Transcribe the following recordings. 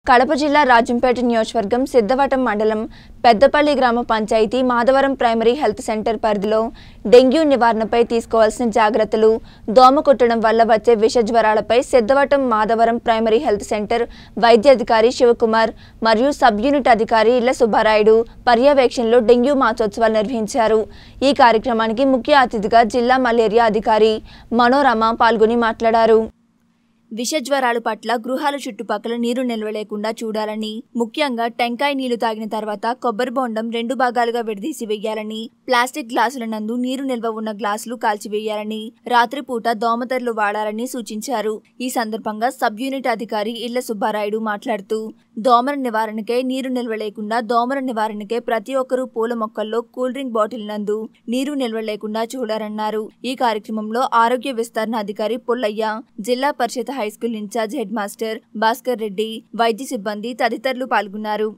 కడప జిల్లా రాజంపేట నియోజకవర్గం సిద్ధవటం మండలం పెద్దపల్లి గ్రామ panchayat Madhavaram primary health centre పరిధిలో డెంగ్యూ నివారణపై తీసుకోవాల్సిన జాగ్రత్తలు దోమ కుట్టడం వల్ల వచ్చే విష జ్వరాలపై Siddhavatam Madhavaram primary health centre వైద్యాధికారి శివకుమార్ మరియు సబ్ యూనిట్ అధికారి ఇళ్ల సుబ్బారాయుడు పర్యవేక్షణలో డెంగ్యూ మాసోత్సవాలు నిర్వహించారు ఈ కార్యక్రమానికి ముఖ్య అతిథిగా జిల్లా మలేరియా అధికారి మనోరమ పాల్గొని మాట్లాడారు విష జ్వరాల పట్ల గృహాల చుట్టుపక్కల నీరు నిల్వలేకుండా చూడాలని ముఖ్యంగా టెంకాయ నీళ్లు తాగిన తర్వాత కొబ్బరి బొండం రెండు భాగాలుగా విడదీసి వేయాలని ప్లాస్టిక్ గ్లాసుల నందు నీరు నిల్వ ఉన్న గ్లాసులు కాల్చివేయాలని రాత్రిపూట దోమతెరలు వాడాలని సూచించారు ఈ సందర్భంగా సబ్ యూనిట్ అధికారి ఇళ్ల సుబ్బారాయుడు మాట్లాడుతూ దోమల నివారణకే నీరు నిల్వ లేకుండా దోమల నివారణకే ప్రతి ఒక్కరూ పూల మొక్కల్లో కూల్ డ్రింక్ బాటిల్ నందు నీరు నిల్వ లేకుండా చూడాలన్నారు ఈ కార్యక్రమంలో ఆరోగ్య విస్తరణ అధికారి Pullaiah Zilla Parishad high school incharge head master Bhaskar Reddy వైద్య సిబ్బంది తదితరులు పాల్గొన్నారు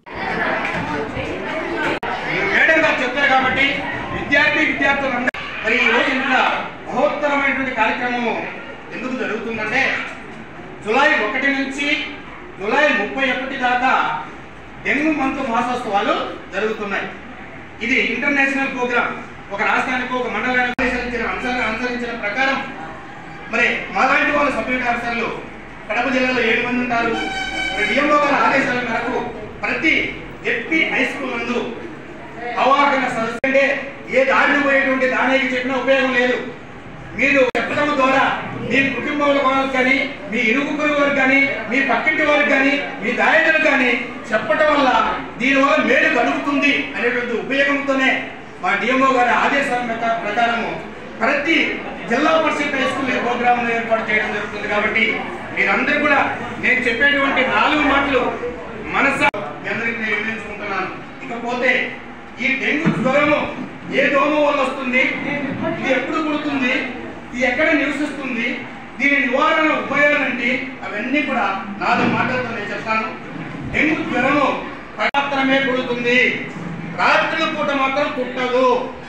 మేడం గారు చెప్తారు కాబట్టి విద్యార్థి విద్యార్థులందరూ మరి ఈ రోజు ఇంత మహోత్తరమైనటువంటి కార్యక్రమము ఎందుకు జరుగుతుందంటే జులై ఒకటి నుంచి జులై ముప్పై ఒకటి దాకా డెంగ్యూ మంత్ మాసోత్సవాలు జరుగుతున్నాయి ఇది ఇంటర్నేషనల్ ప్రోగ్రామ్ ఒక రాష్ట్రానికి ఒక మండలానికి అనుసరించిన అంశాలను అనుసరించిన ప్రకారం మరి మాలాంటి వాళ్ళ సభ్యుల ఆఫీసర్లు కడప జిల్లాలో ఏడు మంది ఉంటారు మరి డిఎంఓ గారి ఆదేశాల మేరకు ప్రతి ఎస్పీ హై స్కూల్ నందు అవగాహన సదస్సు అంటే ఏ దారిని పోయేటువంటి దానికి చెప్పిన ఉపయోగం లేదు మీరు చెప్పడం ద్వారా మీ కుటుంబంలో వాళ్ళకి కానీ మీ ఇరుగు పొరుగు వారికి కానీ మీ పక్కింటి వారికి కానీ మీ దాయకులకు కానీ చెప్పడం వల్ల దీనివల్ల మేలు కలుగుతుంది అనేటువంటి ఉపయోగంతోనే మా డిఎంఓ గారి ఆదేశాల ప్రకా- ప్రకారము ప్రతి జిల్లా పరిషత్ హై స్కూల్ ఈ ప్రోగ్రామ్ ఏర్పాటు చేయడం జరుగుతుంది కాబట్టి మీరందరూ కూడా నేను చెప్పేటువంటి నాలుగు మాటలు మనస మీ అందరికీ నేను వినియోగించుకుంటున్నాను ఇకపోతే ఈ డెంగ్యూ జ్వరము ఏ దోమ వల్ల వస్తుంది ఇది ఎప్పుడు పుడుతుంది ఇది ఎక్కడ నివసిస్తుంది దీని నివారణ ఉపాయాలు ఏంటి అవన్నీ కూడా నాలుగు మాటలతో నేను చెప్తాను డెంగ్యూ జ్వరము మాత్రమే పుడుతుంది రాత్రుల పూట మాత్రం పుట్టదు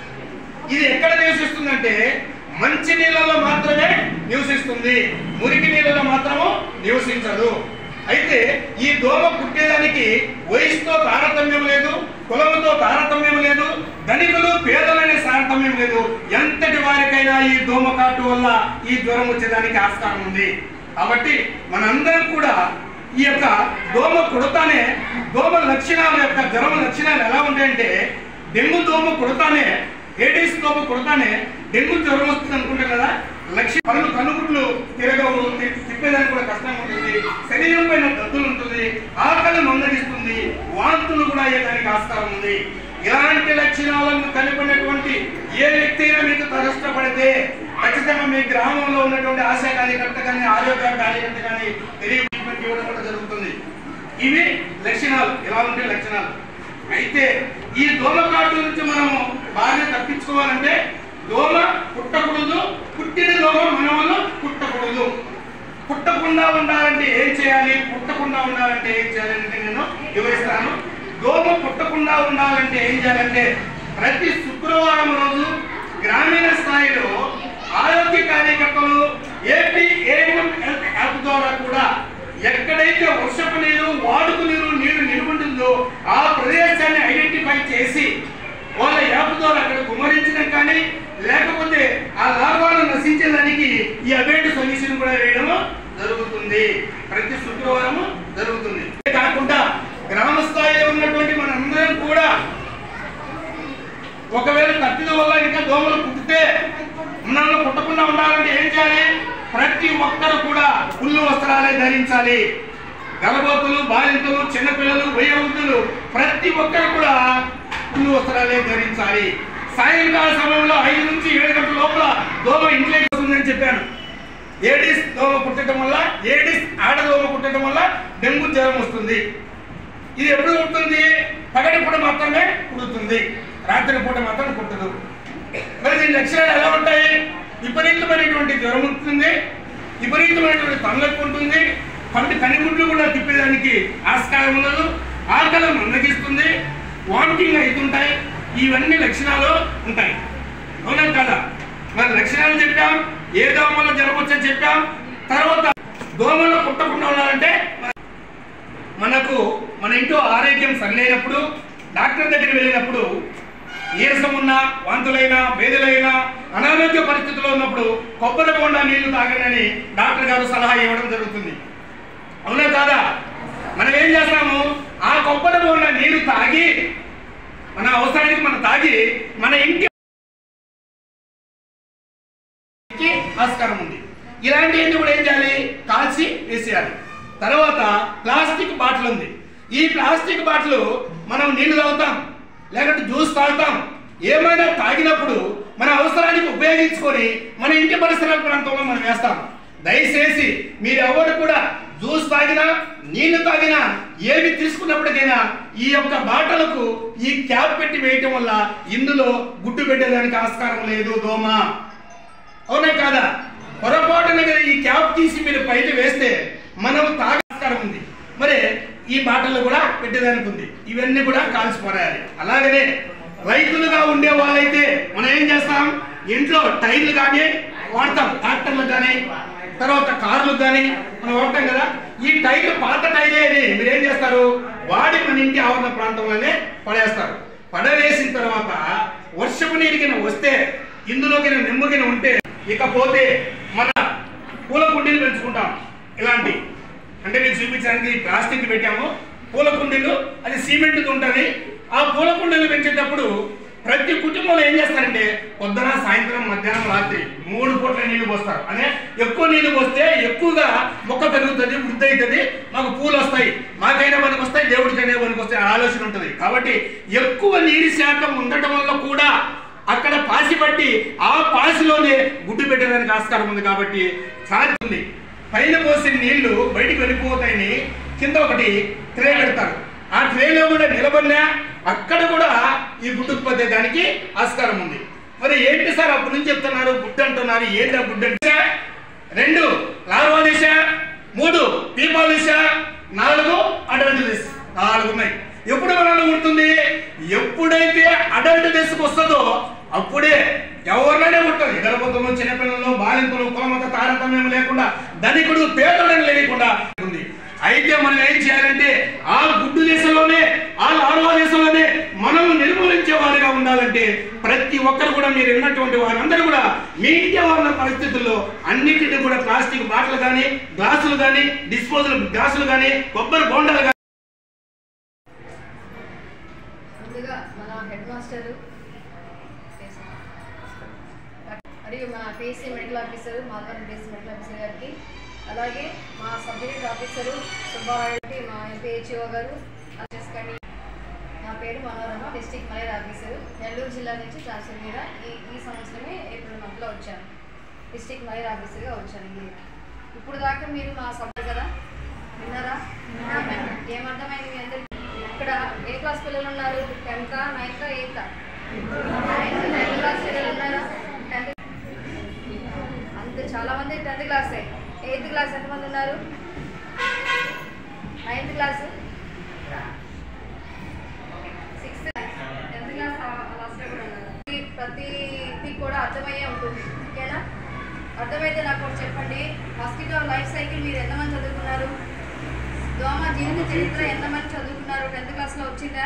ఇది ఎక్కడ నివసిస్తుందంటే మంచి నీళ్ళలో మాత్రమే నివసిస్తుంది మురికి నీళ్ళలో మాత్రము నివసించదు అయితే ఈ దోమ పుట్టేదానికి వయసుతో తారతమ్యం లేదు కులముతో తారతమ్యం లేదు ధనికులు పేదలనే తారతమ్యం లేదు ఎంతటి వారికైనా ఈ దోమ కాటు వల్ల ఈ జ్వరం వచ్చేదానికి ఆస్కారం ఉంది కాబట్టి మనందరం కూడా ఈ యొక్క దోమ కుడతానే దోమ లక్షణాల యొక్క జ్వరం లక్షణాలు ఎలా ఉంటాయంటే డెంగు దోమ కుడతానే ఏడీస్ దోమ కుడతానే డెంగు జ్వరం వస్తుంది అనుకుంటాం కదా లక్ష కళ్ళు కనుగుడ్లు తిరగవు తి- తిప్పేదానికి కూడా కష్టం ఉంటుంది శరీరం పైన దద్దులు ఉంటుంది ఆకలి మందగిస్తుంది వాంతులు కూడా అయ్యేదానికి ఆస్కారం ఉంది ఇలాంటి లక్షణాలను కలిపినటువంటి ఏ వ్యక్తి అయినా మీకు తరష్టపడితే ఖచ్చితంగా మీ గ్రామంలో ఉన్నటువంటి ఆశా కార్యకర్త కానీ ఆరోగ్య కార్యకర్త కానీ ట్రీట్మెంట్ ఇవ్వడం కూడా జరుగుతుంది ఇవి లక్షణాలు ఎలా ఉంటే లక్షణాలు అయితే ఈ దోమకాటు నుంచి మనము బాగా తప్పించుకోవాలంటే దోమ పుట్టకూడదు పుట్టిన దోమ మన వల్ల పుట్టకూడదు పుట్టకుండా ఉండాలంటే ఏం చేయాలి పుట్టకుండా ఉండాలంటే ఏం చేయాలంటే నేను వివరిస్తాను దోమ పుట్టకుండా ఉండాలంటే ఏం చేయాలంటే ప్రతి శుక్రవారం రోజు గ్రామీణ స్థాయిలో ఆరోగ్య కార్యకర్తలు ఏపీ ఏఎం హెల్త్ యాప్ ద్వారా కూడా ఎక్కడైతే వర్షపు నీరు వాడుకు నీరు నీరు నిలువుంటుందో ఆ ప్రదేశాన్ని ఐడెంటిఫై చేసి వాళ్ళ యాప్ ద్వారా అక్కడ కుమరించడం కానీ లేకపోతే ఆ లాభాలను నశించడానికి ఈ అబేట్ సొల్యూషన్ కూడా వేయడం జరుగుతుంది ప్రతి శుక్రవారం జరుగుతుంది ఇదే కాకుండా గ్రామ స్థాయిలో ఉన్నటువంటి మనందరం కూడా ఒకవేళ తప్పిద వల్ల ఇంకా దోమలు పుట్టితే మనల్ని పుట్టకుండా ఉండాలంటే ఏం చేయాలి ప్రతి ఒక్కరు కూడా పుల్లు వస్త్రాలే ధరించాలి గర్భవతులు బాలింతలు చిన్నపిల్లలు వయోవృద్ధులు ప్రతి ఒక్కరు కూడా పుల్లు వస్త్రాలే ధరించాలి సాయంకాల సమయంలో ఐదు నుంచి ఏడు గంటల లోపల దోమ ఇంట్లోకి వస్తుందని చెప్పాను ఏడిస్ దోమ పుట్టడం వల్ల ఏడిస్ ఆడదోమ పుట్టడం వల్ల డెంగ్యూ జ్వరం వస్తుంది ఇది ఎప్పుడు పుడుతుంది పగటి పూట మాత్రమే పుడుతుంది రాత్రి పూట మాత్రం పుట్టదు మరి దీని లక్షణాలు ఎలా ఉంటాయి విపరీతమైనటువంటి జ్వరం ఉంటుంది విపరీతమైనటువంటి తలనొప్పి ఉంటుంది పంటి కనిగుడ్లు కూడా తిప్పేదానికి ఆస్కారం ఉండదు ఆకలి మందగిస్తుంది వామిటింగ్ అవుతుంటాయి ఇవన్నీ లక్షణాలు ఉంటాయి అవునా కదా మరి లక్షణాలు చెప్పాం ఏ దోమ వల్ల జ్వరం వచ్చని చెప్పాం తర్వాత దోమలు పుట్టకుండా ఉండాలంటే మనకు మన ఇంట్లో ఆరోగ్యం సరిలేనప్పుడు డాక్టర్ దగ్గరికి వెళ్ళినప్పుడు నీరసం ఉన్నా వాంతులైనా వేదులైనా అనారోగ్య పరిస్థితుల్లో ఉన్నప్పుడు కొబ్బరి బొండా నీళ్లు తాగనని డాక్టర్ గారు సలహా ఇవ్వడం జరుగుతుంది అవునా కాదా మనం ఏం చేస్తాము ఆ కొబ్బరి బొండా నీళ్లు తాగి మన అవసరానికి మనం తాగి మన ఇంటి కి ఆస్కారం ఉంది ఇలాంటివన్నీ కూడా ఏం చేయాలి కాల్చి వేసేయాలి తర్వాత ప్లాస్టిక్ బాటిల్ ఉంది ఈ ప్లాస్టిక్ బాటిల్ మనం నీళ్లు తాగుతాం లేకపోతే జ్యూస్ తాగుతాం ఏమైనా తాగినప్పుడు మన అవసరానికి ఉపయోగించుకొని మన ఇంటి పరిసరాల ప్రాంతంలో మనం వేస్తాం దయచేసి మీరు ఎవరు కూడా జ్యూస్ తాగినా నీళ్లు తాగినా ఏమి తీసుకున్నప్పటికైనా ఈ యొక్క బాటలకు ఈ క్యాప్ పెట్టి వేయటం వల్ల ఇందులో గుడ్డు పెట్టేదానికి ఆస్కారం లేదు దోమ అవునా కాదా పొరపాటున కనుక ఈ క్యాప్ తీసి మీరు పైకి వేస్తే మనం తాగాస్కారం ఉంది మరి ఈ బాటలు కూడా పెట్టేదానికి ఉంది ఇవన్నీ కూడా కాల్చిపోరాయాలి అలాగనే రైతులుగా ఉండే వాళ్ళైతే మనం ఏం చేస్తాం ఇంట్లో టైర్లు కానీ వాడతాం ట్రాక్టర్లు కానీ తర్వాత కార్లు కానీ మనం వాడతాం కదా ఈ టైర్లు పాత టైరే అని మీరు ఏం చేస్తారు వాడి మన ఇంటి ఆవరణ ప్రాంతంలోనే పడేస్తారు పడవేసిన తర్వాత వర్షపు నీరు కింద వస్తే ఇందులో కింద నిమ్మ కింద ఉంటే ఇకపోతే మన పూల కుండీలు పెంచుకుంటాం ఇలాంటి అంటే మీకు చూపించడానికి ప్లాస్టిక్ పెట్టాము పూల కుండీలు అది సిమెంట్ ఉంటుంది ఆ పూల కుండీలు పెంచేటప్పుడు ప్రతి కుటుంబంలో ఏం చేస్తారంటే పొద్దున సాయంత్రం మధ్యాహ్నం రాత్రి మూడు పూట్ల నీళ్లు పోస్తారు అదే ఎక్కువ నీళ్లు పోస్తే ఎక్కువగా మొక్క పెరుగుతుంది వృద్ధి అవుతుంది మాకు పూలు వస్తాయి మాకైనా పనికి వస్తాయి దేవుడికైనా పనికి వస్తాయి ఆ ఆలోచన ఉంటుంది కాబట్టి ఎక్కువ నీటి శాతం ఉండటం వల్ల కూడా అక్కడ పాసి పట్టి ఆ పాసిలోనే గుడ్డు పెట్టడానికి ఆస్కారం ఉంది కాబట్టి సాధ్యం పైన పోసిన నీళ్లు బయటికి వెళ్ళిపోతాయని కింద ఒకటి ట్రే పెడతారు ఆ ట్రేలో కూడా నిలబడినా అక్కడ కూడా ఈ గుడ్డు ఉత్పత్తి దానికి ఆస్కారం ఉంది మరి ఏంటి సార్ అప్పటి నుంచి చెప్తున్నారు గుడ్డు అంటున్నారు ఏంటి ఆ గుడ్డు అంటే రెండు లార్వా దిశ మూడు పీపాల దిశ నాలుగు అడల్ట్ దిశ నాలుగు ఉన్నాయి ఎప్పుడు మనల్ని ఉంటుంది ఎప్పుడైతే అడల్ట్ దశకు వస్తుందో అప్పుడే ఎవరినైనా ఉంటుంది గర్భవతులు చిన్నపిల్లలు బాలింతలు కులమత తారతమ్యం లేకుండా ధనికుడు పేదోడని లేకుండా ఉంది అయితే మనం ఏం చేయాలంటే ఆ గుడ్డు దేశంలోనే ఆ లార్వా దేశంలోనే మనం నిర్మూలించే వారిగా ఉండాలంటే ప్రతి ఒక్కరు కూడా మీరు విన్నటువంటి వారందరూ కూడా మీ ఇంటి వాళ్ళ పరిస్థితుల్లో అన్నింటినీ కూడా ప్లాస్టిక్ బాటిల్ కానీ గ్లాసులు కానీ డిస్పోజల్ గ్లాసులు కానీ కొబ్బరి బోండాలు కానీ ముందుగా మన హెడ్ మాస్టర్ మరియు మన PSC medical officer Madhavaram PSC medical officer గారికి అలాగే మా సబ్జెక్ట్ ఆఫీసరు సుబ్బారాయుడికి మా ఎంపీహెచ్ఓ గారు చేసుకోండి నా పేరు Manorama district malaria officer Nellore జిల్లా నుంచి ట్రాన్స్ఫర్ మీద ఈ ఈ సంవత్సరమే ఏప్రిల్ మంత్లో వచ్చాను డిస్టిక్ మలేరియా ఆఫీసర్గా వచ్చాను ఈ year. ఇప్పుడు దాకా మీరు మా సబ్జెక్ట్ కదా విన్నారా ఏమర్థమైంది మీ అందరికి ఇక్కడ ఏ క్లాస్ పిల్లలు ఉన్నారు tenth ninth eighth ninth ninth class పిల్లలు ఉన్నారా టెన్త్ అంతే చాలా మంది టెన్త్ క్లాసే ఎయిత్ క్లాస్ ఎంతమంది ఉన్నారు ninth class sixth tenth class లాస్ట్లో కూడా ఉన్నారు ఈ ప్రతిది కూడా అర్థమయ్యే ఉంటుంది ఓకేనా అర్థమైతే నాకు ఒకటి చెప్పండి హాస్పిటల్ లైఫ్ సైకిల్ మీరు ఎంతమంది చదువుకున్నారు దోమ జీవిత చరిత్ర ఎంతమంది చదువుకున్నారు టెన్త్ క్లాస్లో వచ్చిందా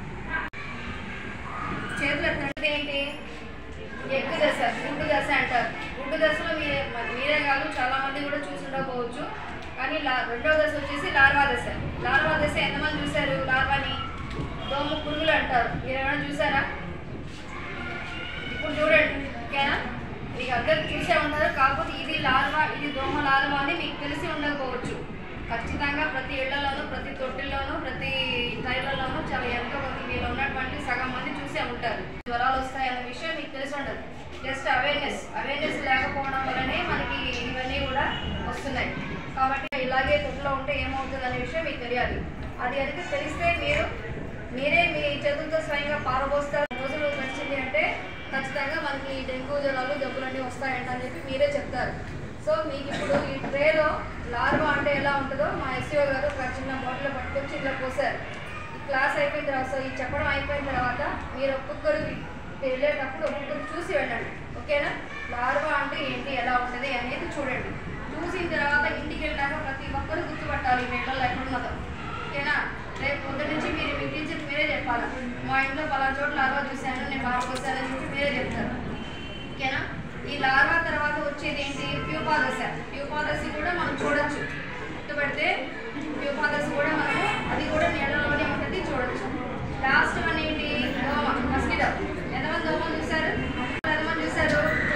చేతులు ఎత్తండి ఏంటి ఎక్కువ దశ గుడ్డు దశ అంటారు గుడ్డు దశలో మీరే మీరే కాదు చాలా మంది కూడా చూసి ఉండకపోవచ్చు కానీ లా రెండవ దశ వచ్చేసి లార్వా దశ లార్వా దశ ఎంతమంది చూశారు లార్వాని దోమ పురుగులు అంటారు మీరు ఏమైనా చూసారా ఇప్పుడు చూడండి ఓకేనా మీకు అందరు చూసే ఉన్నారు కాకపోతే ఇది లార్వా ఇది దోమ లార్వా అని మీకు తెలిసి ఉండకపోవచ్చు ఖచ్చితంగా ప్రతి ఇళ్లలోనూ ప్రతి తొట్టిల్లోనూ ప్రతి టైర్లలోనూ చాలా ఎంతో మంది మీరు ఉన్నటువంటి సగం మంది చూసే ఉంటారు జ్వరాలు వస్తాయన్న విషయం మీకు తెలిసి ఉండదు జస్ట్ అవేర్నెస్ అవేర్నెస్ లేకపోవడం వల్లనే మనకి ఇవన్నీ కూడా వస్తున్నాయి కాబట్టి ఇలాగే తొట్టులో ఉంటే ఏమవుతుంది అనే విషయం మీకు తెలియాలి అది కనుక తెలిస్తే మీరు మీరే మీ చేతులతో స్వయంగా పారబోస్తారు రోజులు గడిచింది అంటే ఖచ్చితంగా మనకి డెంగ్యూ జ్వరాలు జబ్బులన్నీ వస్తాయంట అని చెప్పి మీరే చెప్తారు సో మీకు ఇప్పుడు ఈ ట్రేలో లార్వా అంటే ఎలా ఉంటుందో మా ఎస్ఈఓ గారు ఒక చిన్న బాటిల్ పట్టుకొచ్చి ఇలా పోసారు ఈ క్లాస్ అయిపోయిన తర్వాత సో ఈ చెప్పడం అయిపోయిన తర్వాత మీరు ఒక్కొక్కరు వెళ్ళేటప్పుడు ఒక్కొక్కరు చూసి వెళ్ళండి ఓకేనా లార్వా అంటే ఏంటి ఎలా ఉంటుంది అనేది చూడండి చూసిన తర్వాత ఇంటికి వెళ్ళాక ప్రతి ఒక్కరు గుర్తుపట్టాలి ఈ నెలలో ఎక్కడున్నదో ఓకేనా రేపు పొద్దు నుంచి మీరు మీ టీచర్కి మీరే చెప్పాలి మా ఇంట్లో పలానా చోట్ల లార్వా చూశాను నేను బాగా వస్తానని చెప్పి మీరే చెప్తారు ఓకేనా ఈ లార్వా తర్వాత వచ్చేది ఏంటి ప్యూపాదశ ప్యూపాదశ కూడా మనం చూడొచ్చు గుర్తుపెడితే ప్యూపాదశ కూడా మనము అది కూడా నీళ్ళలోనే ఉంటుంది చూడొచ్చు లాస్ట్ వన్ ఏంటి దోమ మస్కిటో ఎంతమంది దోమలు చూశారు ఎంతమంది చూశారు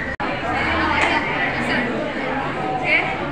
చూశారు ఓకే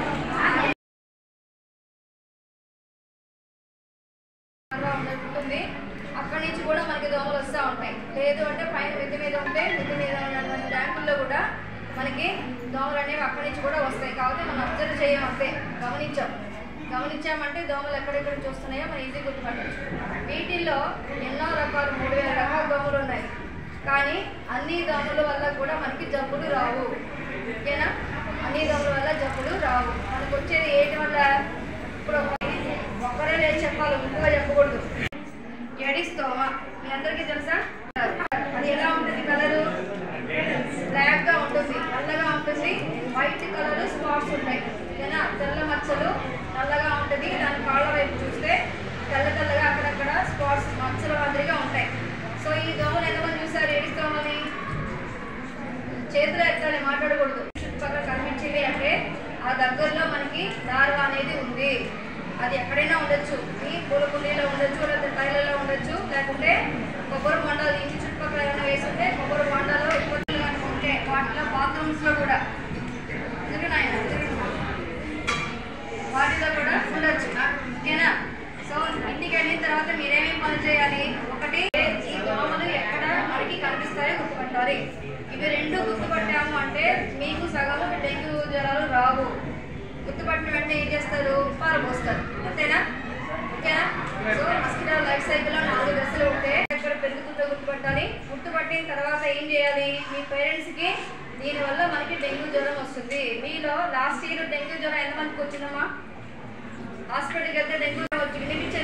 బాగా ఉంటుంది అక్కడి నుంచి కూడా మనకి దోమలు వస్తూ ఉంటాయి లేదు అంటే పైన మిద్ది మీద ఉంటే మిద్ది మీద ఉన్నటువంటి ట్యాంకుల్లో కూడా మనకి దోమలు అనేవి అక్కడి నుంచి కూడా వస్తాయి కాబట్టి మనం అబ్జర్వ్ చేయం అంతే గమనించాం గమనించామంటే దోమలు ఎక్కడెక్కడ చూస్తున్నాయో మనం ఈజీ గుర్తుపట్టచ్చు వీటిల్లో ఎన్నో రకాలు మూడు వేల రకాల దోమలు ఉన్నాయి కానీ అన్ని దోమల వల్ల కూడా మనకి జబ్బులు రావు ఓకేనా అన్ని దోమల వల్ల జబ్బులు రావు మనకు వచ్చేది ఏంటి వల్ల ఇప్పుడు ఒక్కరే లేదు చెప్పాలి ముందుగా చెప్పకూడదు ఎడిస్ దోమ మీ అందరికీ తెలుసా అది ఎలా ఉంటుంది కలరు బ్లాక్ గా ఉంటుంది నల్లగా ఉంటుంది వైట్ కలర్ స్పాట్స్ ఉంటాయి ఓకేనా తెల్ల మచ్చలు నల్లగా ఉంటుంది దాని కాళ్ళ వైపు చూస్తే తెల్ల తెల్లగా అక్కడక్కడ స్పాట్స్ మచ్చల మాదిరిగా ఉంటాయి సో ఈ దోమలు ఎంతమంది చూసారు ఎడిస్ దోమని చేతిలో ఎత్తాలి మాట్లాడకూడదు చుట్టుపక్కల కనిపించేవి అంటే ఆ దగ్గరలో మనకి దారువ అనేది ఉంది అది ఎక్కడైనా ఉండొచ్చు ఈ పూల కుండీలో ఉండొచ్చు లేకపోతే టైర్లలో ఉండొచ్చు లేకుంటే కొబ్బరి బొండాలు ఇంటి చుట్టుపక్కల ఏమైనా వేసి ఉంటే కొబ్బరి బొండాలో ఇబ్బందులు కనుక ఉంటే వాటిలో బాత్రూమ్స్లో కూడా తిరుగు నాయనా, తిరుగు. వాటిలో కూడా ఉండొచ్చు ఓకేనా సో ఇంటికి వెళ్ళిన తర్వాత మీరేమేమి పనులు చేయాలి ఒకటి ఈ దోమలు ఎక్కడ మనకి కనిపిస్తాయో గుర్తుపట్టాలి ఇవి రెండు గుర్తుపట్టాము అంటే మీకు సగం డెంగ్యూ జ్వరాలు రావు గుర్తుపట్టిన వెంటనే ఏం చేస్తారు పారబోస్తారు అంతేనా ఓకేనా సో మస్కిటో లైఫ్ సైకిల్లో నాలుగు దశలు ఉంటే ఎక్కడ పెరుగుతుందో గుర్తుపట్టాలి గుర్తుపట్టిన తర్వాత ఏం చేయాలి మీ పేరెంట్స్కి దీనివల్ల మనకి డెంగ్యూ జ్వరం వస్తుంది మీలో లాస్ట్ ఇయర్ డెంగ్యూ జ్వరం ఎంతమందికి వచ్చిందమ్మా హాస్పిటల్కి వెళ్తే డెంగ్యూ వచ్చి వినిపించేది